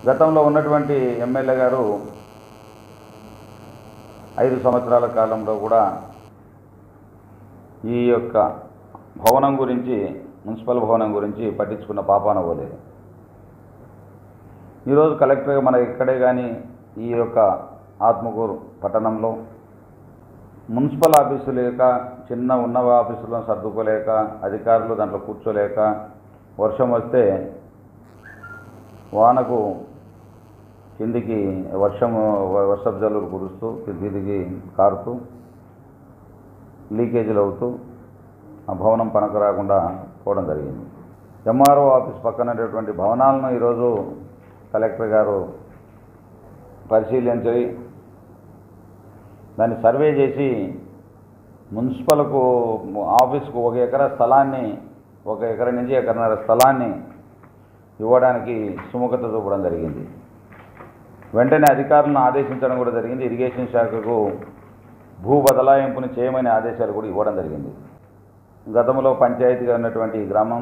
గతంలో ఉన్నటువంటి ఎమ్మెల్యే గారు ఐదు సంవత్సరాల కాలంలో కూడా ఈ యొక్క భవనం గురించి మున్సిపల్ భవనం గురించి పట్టించుకున్న పాపాన పోలేదు ఈరోజు కలెక్టర్ మన ఇక్కడే కానీ ఈ యొక్క ఆత్మకూరు పట్టణంలో మున్సిపల్ ఆఫీసు లేక చిన్న ఉన్న ఆఫీసులో సర్దుకోలేక అధికారులు దాంట్లో కూర్చోలేక వర్షం వస్తే వానకు కిందికి వర్షము వర్షపు జల్లులు కురుస్తూ కిందికి కారుతూ లీకేజీలు అవుతూ ఆ భవనం పనక రాకుండా పోవడం జరిగింది ఎంఆర్ఓ ఆఫీస్ పక్కన ఉన్నటువంటి భవనాలను ఈరోజు కలెక్టర్ గారు పరిశీలించి దాన్ని సర్వే చేసి మున్సిపల్కు ఆఫీస్కు ఒక ఎకరా స్థలాన్ని ఒక ఎకర నుంచి ఎకరన్నర స్థలాన్ని ఇవ్వడానికి సుముఖత చూపడం జరిగింది వెంటనే అధికారులను ఆదేశించడం కూడా జరిగింది ఇరిగేషన్ శాఖకు భూ బదలాయింపును చేయమని ఆదేశాలు కూడా ఇవ్వడం జరిగింది గతంలో పంచాయతీగా ఉన్నటువంటి ఈ గ్రామం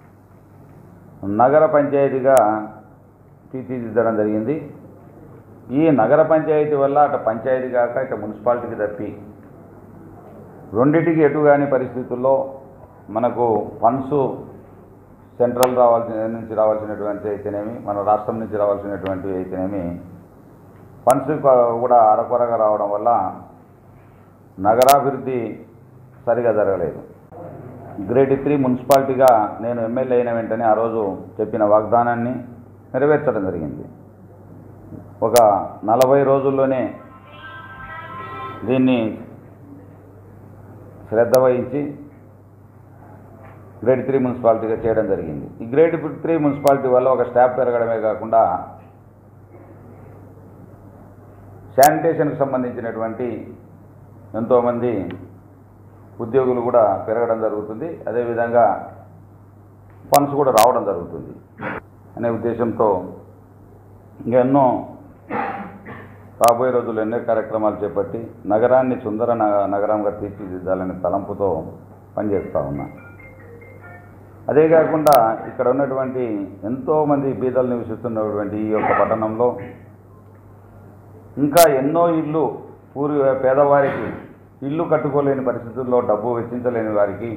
నగర పంచాయతీగా తీర్చిదిద్దడం జరిగింది ఈ నగర పంచాయతీ వల్ల అటు పంచాయతీ కాక ఇటు మున్సిపాలిటీకి తప్పి రెండిటికి ఎటు కాని పరిస్థితుల్లో మనకు ఫండ్స్ సెంట్రల్ రావాల్సిన నుంచి రావాల్సినటువంటి అయితేనేమి మన రాష్ట్రం నుంచి రావాల్సినటువంటి అయితేనేమి ఫండ్స్ కూడా అరకొరగా రావడం వల్ల నగరాభివృద్ధి సరిగా జరగలేదు గ్రేడ్ త్రీ మున్సిపాలిటీగా నేను ఎమ్మెల్యే అయిన వెంటనే ఆ రోజు చెప్పిన వాగ్దానాన్ని నెరవేర్చడం జరిగింది ఒక నలభై రోజుల్లోనే దీన్ని శ్రద్ధ వహించి గ్రేడ్ త్రీ మున్సిపాలిటీగా చేయడం జరిగింది ఈ గ్రేడ్ త్రీ మున్సిపాలిటీ వల్ల ఒక స్టాఫ్ పెరగడమే కాకుండా శానిటేషన్కి సంబంధించినటువంటి ఎంతోమంది ఉద్యోగులు కూడా పెరగడం జరుగుతుంది అదేవిధంగా ఫండ్స్ కూడా రావడం జరుగుతుంది అనే ఉద్దేశంతో ఇంకా ఎన్నో రాబోయే రోజుల్లో ఎన్నో కార్యక్రమాలు చేపట్టి నగరాన్ని సుందర నగ- నగరంగా తీర్చిదిద్దాలనే తలంపుతో పనిచేస్తూ ఉన్నా అదే కాకుండా ఇక్కడ ఉన్నటువంటి ఎంతోమంది బీదలు నివసిస్తున్నటువంటి ఈ యొక్క పట్టణంలో ఇంకా ఎన్నో ఇళ్ళు పూర్వ పేదవారికి ఇల్లు కట్టుకోలేని పరిస్థితుల్లో డబ్బు వెచ్చించలేని వారికి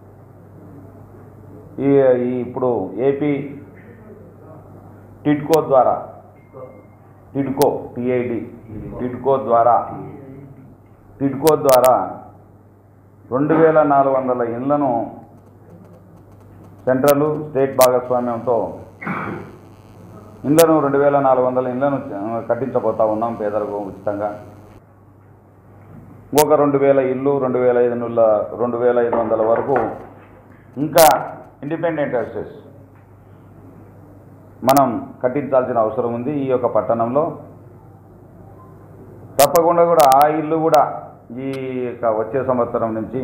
ఈ ఈ ఇప్పుడు ఏపీ టిడ్కో ద్వారా టిడ్కో టిఐడి టిడ్కో ద్వారా టిడ్కో ద్వారా రెండు వేల నాలుగు వందల ఇళ్లను సెంట్రల్ స్టేట్ భాగస్వామ్యంతో ఇళ్లను రెండు వేల నాలుగు వందల ఇళ్లను ఆ, కట్టించబోతా ఉన్నాం పేదలకు ఉచితంగా ఒక రెండు వేల ఇల్లు రెండు వేల ఐదు వందల రెండు వేల ఐదు వందల వరకు ఇంకా ఇండిపెండెంట్ హౌసెస్ మనం కట్టించాల్సిన అవసరం ఉంది ఈ యొక్క పట్టణంలో తప్పకుండా కూడా ఆ ఇల్లు కూడా ఈ యొక్క వచ్చే సంవత్సరం నుంచి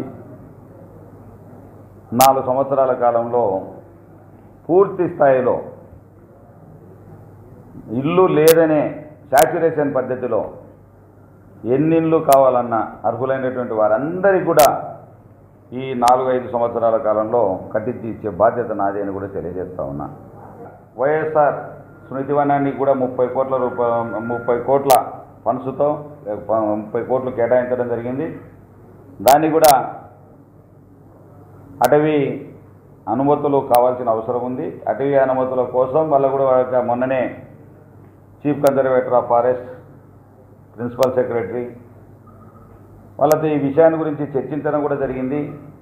నాలుగు సంవత్సరాల కాలంలో పూర్తి స్థాయిలో ఇల్లు లేదనే శాచ్యురేషన్ పద్ధతిలో ఎన్ని ఇళ్ళు కావాలన్నా అర్హులైనటువంటి వారందరికీ కూడా ఈ నాలుగు ఐదు సంవత్సరాల కాలంలో కట్టించి ఇచ్చే బాధ్యత నాది అని కూడా తెలియజేస్తా ఉన్నా వైఎస్ఆర్ స్మృతి వనానికి కూడా ముప్పై కోట్ల రూపాయల ముప్పై కోట్ల ఫండ్స్తో ముప్పై కోట్లు కేటాయించడం జరిగింది దాన్ని కూడా అటవీ అనుమతులు కావాల్సిన అవసరం ఉంది అటవీ అనుమతుల కోసం వాళ్ళ కూడా వాళ్ళకి మొన్ననే chief conservator of forest principal secretary వాళ్ళతో ఈ విషయాన్ని గురించి చర్చించడం కూడా జరిగింది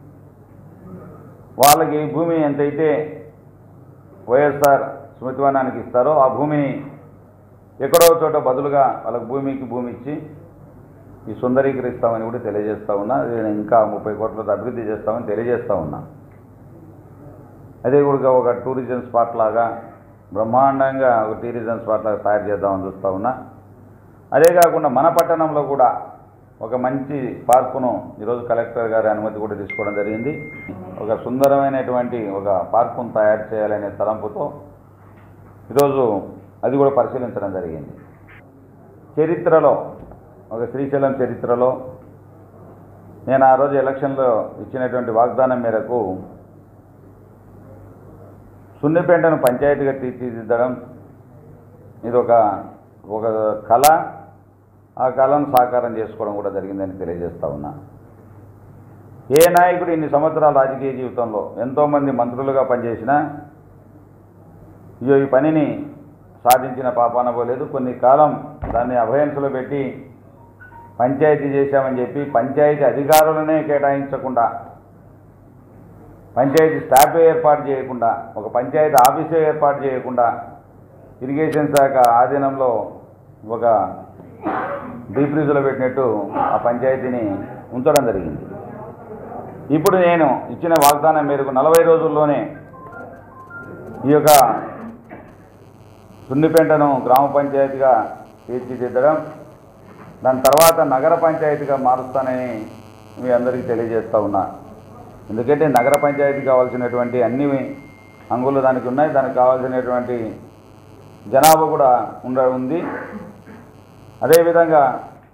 వాళ్ళకి ఈ భూమి ఎంతైతే వైఎస్ఆర్ స్మృతివనానికి ఇస్తారో ఆ భూమిని ఎక్కడో చోట బదులుగా వాళ్ళకి భూమికి భూమి ఇచ్చి ఈ సుందరీకరిస్తామని కూడా తెలియజేస్తా ఉన్నా ఇది ఇంకా ముప్పై కోట్లతో అభివృద్ధి చేస్తామని తెలియజేస్తా ఉన్నా అదే కూడా ఒక టూరిజం స్పాట్ లాగా బ్రహ్మాండంగా ఒక టూరిజం స్పాట్ లాగా తయారు చేద్దామని చూస్తూ ఉన్నా అదే కాకుండా మన పట్టణంలో కూడా ఒక మంచి పార్కును ఈరోజు కలెక్టర్ గారి అనుమతి కూడా తీసుకోవడం జరిగింది ఒక సుందరమైనటువంటి ఒక పార్కును తయారు చేయాలనే తలంపుతో ఈరోజు అది కూడా పరిశీలించడం జరిగింది చరిత్రలో ఒక శ్రీశైలం చరిత్రలో నేను ఆ రోజు ఎలక్షన్లో ఇచ్చినటువంటి వాగ్దానం మేరకు సున్నిపేటను పంచాయతీగా తీర్చిదిద్దడం ఇది ఒక ఒక కళ ఆ కళను సాకారం చేసుకోవడం కూడా జరిగిందని తెలియజేస్తా ఉన్నా ఏ నాయకుడు ఇన్ని సంవత్సరాల రాజకీయ జీవితంలో ఎంతోమంది మంత్రులుగా పనిచేసినా ఇయ్యో ఈ పనిని సాధించిన పాపాన పోలేదు కొన్ని కాలం దాన్ని అభయంసులో పెట్టి పంచాయతీ చేశామని చెప్పి పంచాయతీ అధికారులనే కేటాయించకుండా పంచాయతీ స్టాఫ్ ఏర్పాటు చేయకుండా ఒక పంచాయతీ ఆఫీసే ఏర్పాటు చేయకుండా ఇరిగేషన్ శాఖ ఆధీనంలో ఒక డీప్ ఫ్రీజ్లో పెట్టినట్టు ఆ పంచాయతీని ఉంచడం జరిగింది ఇప్పుడు నేను ఇచ్చిన వాగ్దానం మేరకు నలభై రోజుల్లోనే ఈ యొక్క సున్నిపేంటను గ్రామ పంచాయతీగా తీర్చిదిద్దడం దాని తర్వాత నగర పంచాయతీగా మారుస్తానని మీ అందరికీ తెలియజేస్తా ఉన్నా ఎందుకంటే నగర పంచాయతీ కావాల్సినటువంటి అన్ని అంగులు దానికి ఉన్నాయి దానికి కావాల్సినటువంటి జనాభా కూడా ఉండ ఉంది అదేవిధంగా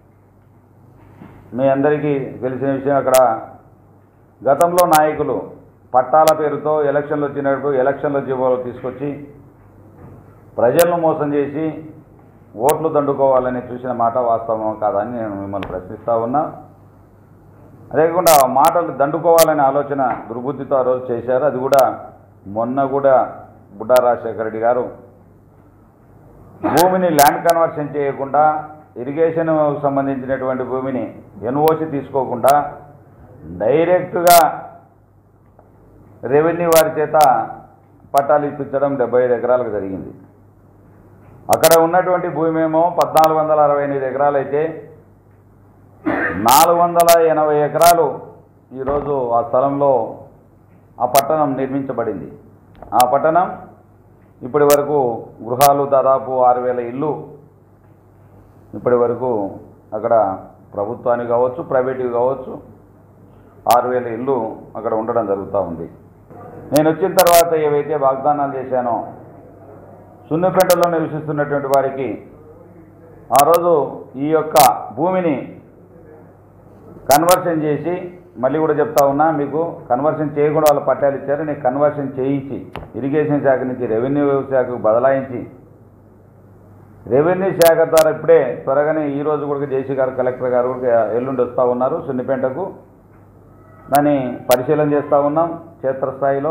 మీ అందరికీ తెలిసిన విషయం అక్కడ గతంలో నాయకులు పట్టాల పేరుతో ఎలక్షన్లు వచ్చినప్పుడు ఎలక్షన్ల జీవోలు తీసుకొచ్చి ప్రజలను మోసం చేసి ఓట్లు దండుకోవాలని చూసిన మాట వాస్తవం కాదని నేను మిమ్మల్ని ప్రశ్నిస్తా ఉన్నా అదే కాకుండా ఆ మాటలు దండుకోవాలనే ఆలోచన దుర్బుద్ధితో ఆ రోజు చేశారు అది కూడా మొన్న కూడా బుడ్డా రాజశేఖర రెడ్డి గారు భూమిని ల్యాండ్ కన్వర్షన్ చేయకుండా ఇరిగేషన్ సంబంధించినటువంటి భూమిని ఎన్ఓసి తీసుకోకుండా డైరెక్ట్గా రెవెన్యూ వారి చేత పట్టాలు ఇప్పించడం డెబ్బై ఐదు ఎకరాలకు జరిగింది అక్కడ ఉన్నటువంటి భూమి ఏమో పద్నాలుగు వందల అరవై ఎనిమిది ఎకరాలు అయితే నాలుగు వందల ఎనభై ఎకరాలు ఈరోజు ఆ స్థలంలో ఆ పట్టణం నిర్మించబడింది ఆ పట్టణం ఇప్పటి వరకు గృహాలు దాదాపు ఆరు వేల ఇల్లు ఇప్పటి వరకు అక్కడ ప్రభుత్వానికి కావచ్చు ప్రైవేట్వి కావచ్చు ఆరు వేల ఇల్లు అక్కడ ఉండడం జరుగుతూ ఉంది నేను వచ్చిన తర్వాత ఏవైతే వాగ్దానాలు చేశానో సున్నిపేటలో నివసిస్తున్నటువంటి వారికి ఆ రోజు ఈ యొక్క భూమిని కన్వర్షన్ చేసి మళ్ళీ కూడా చెప్తా ఉన్నా మీకు కన్వర్షన్ చేయకుండా వాళ్ళు పట్టాలు ఇచ్చారు నేను కన్వర్షన్ చేయించి ఇరిగేషన్ శాఖ నుంచి రెవెన్యూ శాఖకు బదలాయించి రెవెన్యూ శాఖ ద్వారా ఇప్పుడే త్వరగానే ఈ రోజు కూడా జేసీ గారు కలెక్టర్ గారు కూడా ఎల్లుండి వస్తూ ఉన్నారు సున్నిపేటకు దాన్ని పరిశీలన చేస్తూ ఉన్నాం క్షేత్రస్థాయిలో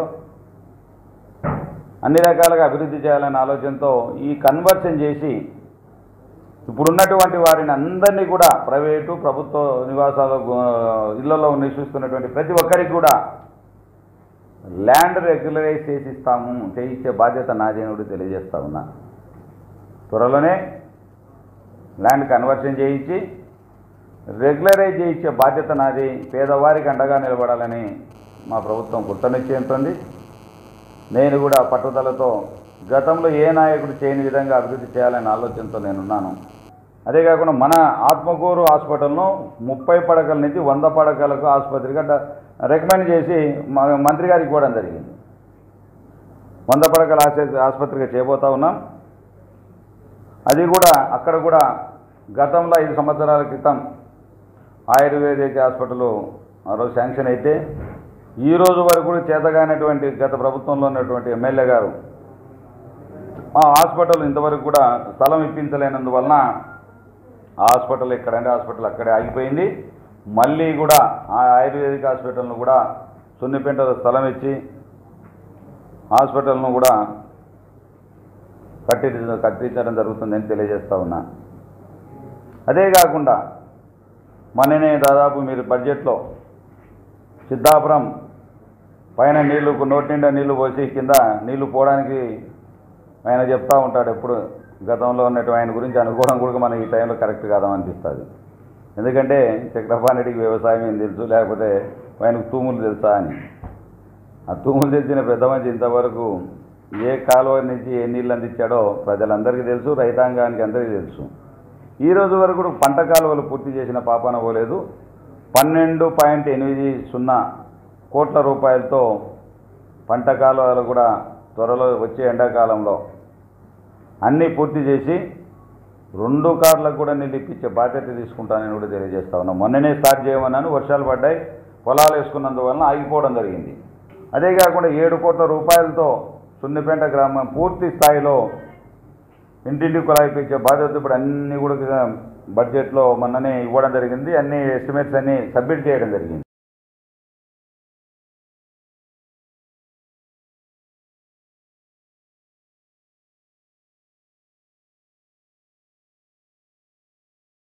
అన్ని రకాలుగా అభివృద్ధి చేయాలనే ఆలోచనతో ఈ కన్వర్షన్ చేసి ఇప్పుడున్నటువంటి వారిని అందరినీ కూడా ప్రైవేటు ప్రభుత్వ నివాసాలు ఇళ్లలో నివసిస్తున్నటువంటి ప్రతి ఒక్కరికి కూడా ల్యాండ్ రెగ్యులరైజ్ చేసిస్తాము చేయించే బాధ్యత నాదేనుడు తెలియజేస్తా ఉన్నా త్వరలోనే ల్యాండ్ కన్వర్షన్ చేయించి రెగ్యులరైజ్ చేయించే బాధ్యత నాది పేదవారికి అండగా నిలబడాలని మా ప్రభుత్వం కృతనిశ్చయంతో నేను కూడా పట్టుదలతో గతంలో ఏ నాయకుడు చేయని విధంగా అభివృద్ధి చేయాలనే ఆలోచనతో నేనున్నాను అదే కాకుండా మన ఆత్మకూరు హాస్పిటల్ను ముప్పై పడకల నుంచి వంద పడకలకు ఆసుపత్రిగా డ- రికమెండ్ చేసి మా మంత్రి గారికి ఇవ్వడం జరిగింది వంద పడకల ఆసు- ఆసుపత్రిగా చేయబోతా ఉన్నాం అది కూడా అక్కడ కూడా గతంలో ఐదు సంవత్సరాల క్రితం ఆయుర్వేదిక్ హాస్పిటల్ ఆ రోజు శాంక్షన్ అయితే ఈ రోజు వరకు కూడా చేతగానటువంటి గత ప్రభుత్వంలో ఉన్నటువంటి ఎమ్మెల్యే గారు ఆ హాస్పిటల్ ఇంతవరకు కూడా స్థలం ఇప్పించలేనందువలన ఆ హాస్పిటల్ ఎక్కడంటే హాస్పిటల్ అక్కడే ఆగిపోయింది మళ్ళీ కూడా ఆ ఆయుర్వేదిక్ హాస్పిటల్ను కూడా సున్నిపేంటలో స్థలం ఇచ్చి హాస్పిటల్ను కూడా కట్టి కట్టించడం జరుగుతుందని తెలియజేస్తా ఉన్నా అదే కాకుండా మొన్ననే దాదాపు మీరు బడ్జెట్లో సిద్ధాపురం పైన నీళ్లు నోటి నిండా నీళ్లు పోసి కింద నీళ్లు పోవడానికి ఆయన చెప్తా ఉంటాడు ఎప్పుడు గతంలో ఉన్నట్టు ఆయన గురించి అనుకోవడం కూడా మనకి ఈ టైంలో కరెక్ట్ కాదనిపిస్తుంది ఎందుకంటే చక్రపాణిడికి వ్యవసాయం ఏం తెలుసు లేకపోతే ఆయనకు తూములు తెలుసా అని ఆ తూములు తెచ్చిన పెద్ద మనిషి ఇంతవరకు ఏ కాలువ నుంచి ఏ నీళ్ళు అందించాడో ప్రజలందరికీ తెలుసు రైతాంగానికి అందరికీ తెలుసు ఈ రోజు వరకు కూడా పంట కాలువలు పూర్తి చేసిన పాపాన పోలేదు పన్నెండు పాయింట్ ఎనిమిది సున్నా కోట్ల రూపాయలతో పంట కాలువలు కూడా త్వరలో వచ్చే ఎండాకాలంలో అన్నీ పూర్తి చేసి రెండు కార్లకు కూడా నీళ్ళు ఇప్పించే బాధ్యత తీసుకుంటానని కూడా తెలియజేస్తా ఉన్నాను మొన్ననే స్టార్ట్ చేయమన్నాను వర్షాలు పడ్డాయి పొలాలు వేసుకున్నందువలన ఆగిపోవడం జరిగింది అదే కాకుండా ఏడు కోట్ల రూపాయలతో సున్నిపేంట గ్రామం పూర్తి స్థాయిలో ఇంటింటికి కుళాయి ఇచ్చే బాధ్యత ఇప్పుడు అన్నీ కూడా బడ్జెట్లో మొన్ననే ఇవ్వడం జరిగింది అన్ని ఎస్టిమేట్స్ అన్ని సబ్మిట్ చేయడం జరిగింది